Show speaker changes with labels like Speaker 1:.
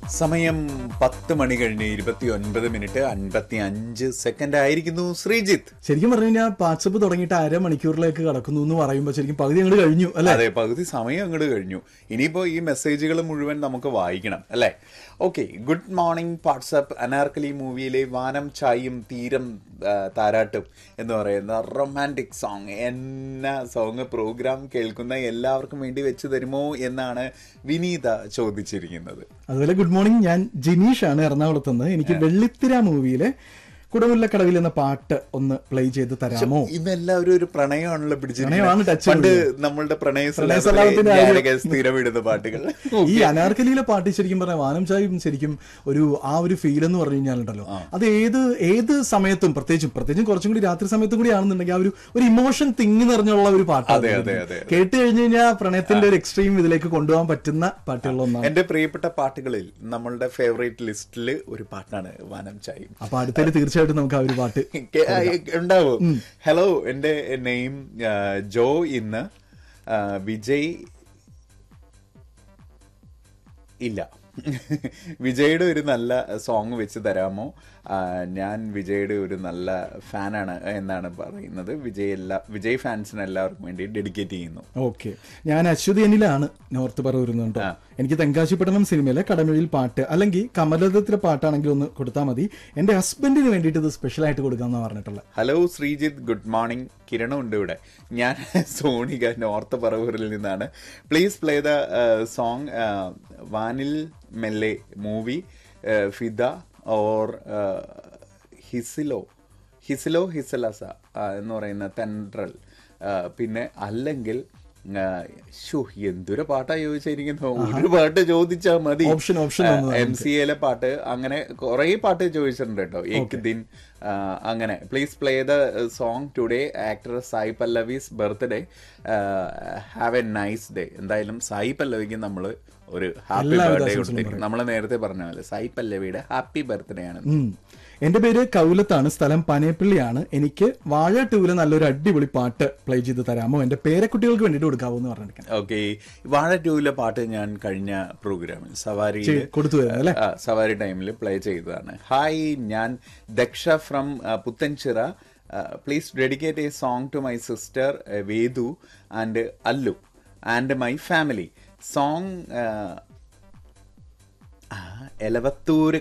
Speaker 1: സമയം പത്ത് മണി കഴിഞ്ഞ് ഇരുപത്തി ഒൻപത് മിനിറ്റ് അൻപത്തി അഞ്ച് സെക്കൻഡ് ആയിരിക്കുന്നു ശ്രീജിത്ത്
Speaker 2: ശരിക്കും പറഞ്ഞു കഴിഞ്ഞാൽ വാട്സപ്പ് തുടങ്ങിയിട്ട് അരമണിക്കൂറിലേക്ക് കടക്കുന്നു എന്ന് പറയുമ്പോൾ ശരിക്കും പകുതി അങ്ങോട്ട് കഴിഞ്ഞു അല്ലെ
Speaker 1: അതെ പകുതി സമയം അങ്ങോട്ട് കഴിഞ്ഞു ഇനിയിപ്പോ ഈ മെസ്സേജുകൾ മുഴുവൻ നമുക്ക് വായിക്കണം അല്ലേ okay good morning WhatsApp Anarkali മൂവിയിലെ വാനം ചായും തീരം ആ, താരാട്ടും എന്ന് പറയുന്ന റൊമാൻറ്റിക് സോങ് എന്ന സോങ് പ്രോഗ്രാം കേൾക്കുന്ന എല്ലാവർക്കും വേണ്ടി വെച്ച് തരുമോ എന്നാണ് വിനീത ചോദിച്ചിരിക്കുന്നത്
Speaker 2: അതുപോലെ ഗുഡ് മോർണിംഗ് ഞാൻ ജിനീഷ് ആണ് എറണാകുളത്ത് നിന്ന് എനിക്ക് വെള്ളിത്തിര മൂവിയിലെ കുടമുല്ലക്കടവിൽ എന്ന പാട്ട് ഒന്ന് പ്ലേ ചെയ്ത് തരാമോ
Speaker 1: ഇന്ന് എല്ലാവരും ഒരു പ്രണയമാണല്ലോ
Speaker 2: പ്രണയമാണ്
Speaker 1: പിടിച്ചിരിക്കുന്നത്
Speaker 2: touch
Speaker 1: പണ്ട്
Speaker 2: ചെയ്യുന്നത്.
Speaker 1: നമ്മളുടെ പ്രണയ
Speaker 2: പ്രണയസലാപത്തിന്റെ കാര്യം.
Speaker 1: ഞാനൊക്കെ സ്ഥിരം ഇടുന്ന പാട്ടുകൾ
Speaker 2: ഈ അനാർക്കലിയിലെ പാട്ട് ശരിക്കും പറഞ്ഞാൽ വാനം ചായും ശരിക്കും ഒരു ആ ഒരു ഫീൽ എന്ന് പറഞ്ഞു കഴിഞ്ഞാലുണ്ടല്ലോ അത് ഏത് ഏത് സമയത്തും പ്രത്യേകിച്ചും പ്രത്യേകിച്ചും കുറച്ചും കൂടി രാത്രി സമയത്തും കൂടി ആണെന്നുണ്ടെങ്കിൽ ആ ഒരു ഒരു ഇമോഷൻ തിങ്ങി നിറഞ്ഞുള്ള ഒരു പാട്ടാണ്
Speaker 1: അതെ, അതെ, അതെ.
Speaker 2: കേട്ട് കഴിഞ്ഞു കഴിഞ്ഞാൽ പ്രണയത്തിന്റെ ഒരു എക്സ്ട്രീം ഇതിലേക്ക് കൊണ്ടുപോകാൻ പറ്റുന്ന പാട്ടുകളിലൊന്നാണ്
Speaker 1: എന്റെ പ്രിയപ്പെട്ട പാട്ടുകളിൽ നമ്മളുടെ ഫേവറേറ്റ് ലിസ്റ്റില് ഒരു പാട്ടാണ് വാനം ചായും
Speaker 2: അപ്പൊ അടുത്തതിൽ തീർച്ചയായിട്ടും നമുക്ക് ആ ഒരു പാട്ട്
Speaker 1: കെ- ആ, ഉണ്ടാവും ഹലോ എന്റെ നെയിം ജോ ഇന്ന് ആ, വിജയ് ഇല്ല വിജയുടെ ഒരു നല്ല സോങ് വെച്ച് തരാമോ ആ, ഞാൻ വിജയുടെ ഒരു നല്ല ഫാനാണ് എന്നാണ് പറയുന്നത് വിജയ് എല്ലാ വിജയ് ഫാൻസിന് എല്ലാവർക്കും വേണ്ടി ഡെഡിക്കേറ്റ് ചെയ്യുന്നു
Speaker 2: ഓക്കെ ഞാൻ അശ്വതി എന്നിലാണ് നോർത്ത് പറവൂരുന്നുണ്ടോ എനിക്ക് തെങ്കാശിപ്പട്ടണം സിനിമയിലെ കടമഴിയിൽ പാട്ട് അല്ലെങ്കിൽ കമലദത്തിലെ പാട്ടാണെങ്കിൽ ഒന്ന് കൊടുത്താൽ മതി എന്റെ ഹസ്ബൻഡിന് വേണ്ടിയിട്ട് ഇത് സ്പെഷ്യൽ ആയിട്ട് കൊടുക്കാമെന്നാണ് പറഞ്ഞിട്ടുള്ളത്
Speaker 1: ഹലോ ശ്രീജിത്ത് ഗുഡ് മോർണിംഗ് കിരണം ഉണ്ട് ഇവിടെ ഞാൻ സോണിക നോർത്ത് പറവൂരിൽ നിന്നാണ് പ്ലീസ് പ്ലേ ദ സോങ് വാനിൽ മെല്ലെ മൂവി ഫിദ ഓർ ഹിസിലോ ഹിസിലോ ഹിസലസ ആ, എന്ന് പറയുന്ന തെൻട്രൽ പിന്നെ അല്ലെങ്കിൽ ആ, ശ്ശോ, എന്തൊരു പാട്ടാ ചോദിച്ചിരിക്കുന്നു ഒരു പാട്ട് ചോദിച്ചാ മതി
Speaker 2: Option, option തന്നതാണ്
Speaker 1: എം സി എയിലെ പാട്ട് അങ്ങനെ കുറെ പാട്ട് ചോദിച്ചിട്ടുണ്ട് കേട്ടോ ഏക് ദിൻ ആ, അങ്ങനെ please play the song today actor Sai Pallavi's birthday have a nice day എന്തായാലും സായി പല്ലവിക്ക് നമ്മൾ ഒരു ഹാപ്പി ബർത്ത്ഡേ കൊടുത്തിരിക്കും നമ്മൾ നേരത്തെ പറഞ്ഞ പോലെ സായി പല്ലവിയുടെ ഹാപ്പി ബർത്ത്ഡേ ആണ്
Speaker 2: ഉം. എന്റെ പേര് കൗലത്താണ് സ്ഥലം പനയപ്പള്ളിയാണ് എനിക്ക് വാഴ ടൂവിലെ നല്ലൊരു അടിപൊളി പാട്ട് പ്ലേ ചെയ്ത് തരാമോ എന്റെ പേരക്കുട്ടികൾക്ക് വേണ്ടിയിട്ട് കൊടുക്കാവോ എന്ന് പറഞ്ഞിരിക്കണം
Speaker 1: ഓക്കെ വാഴ ടൂവിലെ പാട്ട് ഞാൻ കഴിഞ്ഞ പ്രോഗ്രാമിൽ സവാരി
Speaker 2: കൊടുത്തു വരുന്നത് അല്ലെ
Speaker 1: ആ, സവാരി ടൈമിൽ പ്ലേ ചെയ്തതാണ് ഹായ് ഞാൻ Daksha from Puthenchira please dedicate a song to my sister Vedu and Allu and my family song എലവത്തൂര്